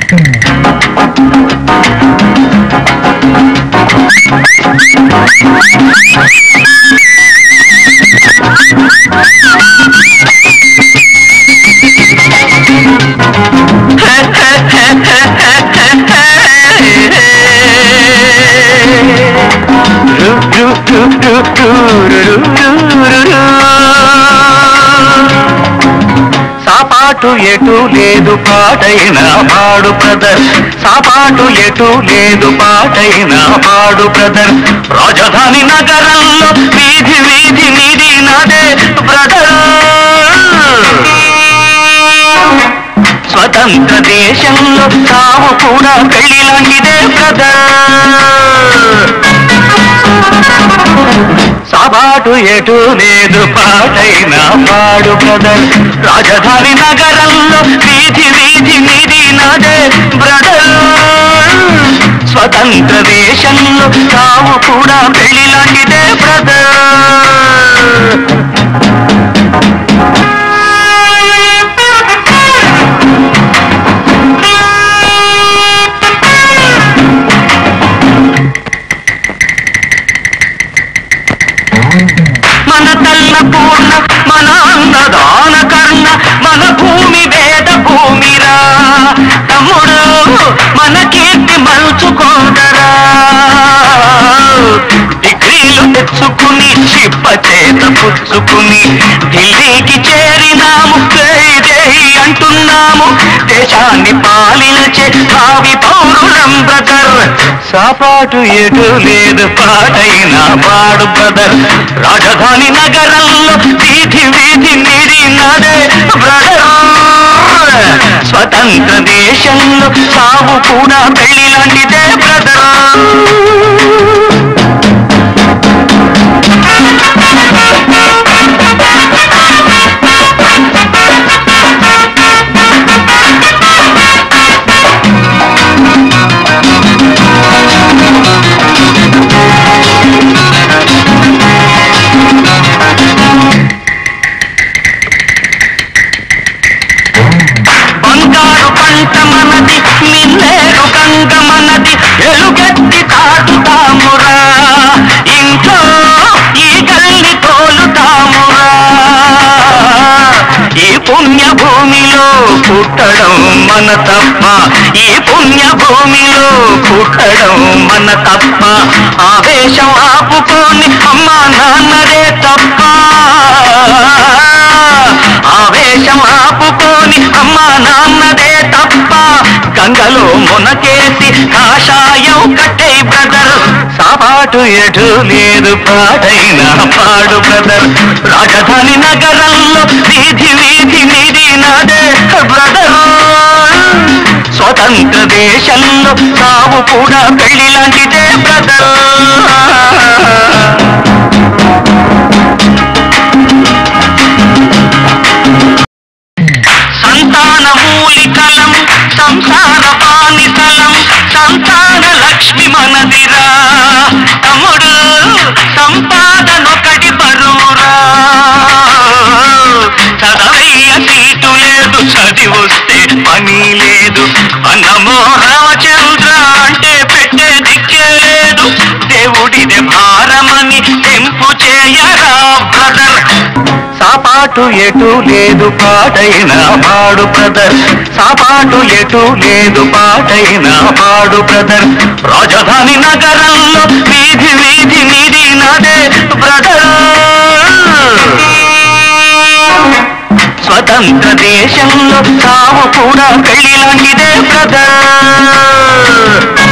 సాపాటు ఎటు లేదు పాటైన పాడు బ్రదర్ సాపాటు ఎటు లేదు పాటైన పాడు బ్రదర్ రాజధాని నగరంలో వీధి వీధి నీది నాదే బ్రదర్ స్వతంత్ర దేశంలో తాము కూడా పెళ్లి లాంటిదే బ్రదర్ సాబాటు ఎటు లేదు పాటైన పాడు బ్రదర్ రాజధాని నగరంలో వీధి వీధి నిధి నాదే బ్రదర్ స్వతంత్ర దేశంలో తాము కూడా పెళ్లి లాంటిదే బ్రదర్ మన తల్ల పూర్ణ మన అన్నదాన కర్ణ మన భూమి వేద భూమిరా తమ్ముడు మన కీర్తి మలుచుకోదరా డిగ్రీలు తెచ్చుకుని చిప్ప చేత పుచ్చుకుని ఢిల్లీకి చేరినాము జై జై అంటున్నాము దేశాన్ని పాలించే భావి పౌరులం బ్రదర్ సాపాటు ఎటు లేదు పాటైన పాడు బ్రదర్ రాజధాని నగరంలో వీధి వీధి నిడినదే బ్రదర్ స్వతంత్ర దేశంలో సాగు కూడా పెళ్లి లాంటిదే బ్రదర్ బంగారు పంట మనది మిన్నేరు గంగ మనది ఎలుగెత్తి తాటుతామురా ఇంట్లో ఈ గల్లి తోలుతామురా ఈ పుణ్య భూమిలో పుట్టడం మన తప్ప ఈ పుణ్య భూమిలో పుట్టడం మన తప్ప ఆవేశం ఆపుకొని అమ్మా నాన్నరే తప్ప ఆవేశం ఆపుకొని అమ్మా నాన్నదే తప్ప గంగలో మునకేసి కాషాయం కట్టే బ్రదర్ సాపాటు ఎటు లేదు పాటైన పాడు బ్రదర్ రాజధాని నగరంలో వీధి వీధి నిధి నాదే బ్రదర్ స్వతంత్ర దేశంలో సావు కూడా పెళ్లి లాంటిదే బ్రదర్ సంతాన మూలికలం సంసార పానితలం సంతాన లక్ష్మి మనదిరా తమ్ముడు సంపాదనొకటి బరువురా చదవయ్య సీటు లేదు చదివొస్తే పని లేదు అన్నమో రామచంద్ర అంటే పెట్టే దిక్కే లేదు దేవుడిదే భారమని తెంపు చేయరా బ్రదర్ సాపాటు ఎటు లేదు పాటైన పాడు బ్రదర్ సాపాటు ఎటు లేదు పాటైన పాడు బ్రదర్ రాజధాని నగరంలో వీధి వీధి నిధి నదే బ్రదర్ స్వతంత్ర దేశంలో తాము కూడా పెళ్లి లాంటిదే బ్రదర్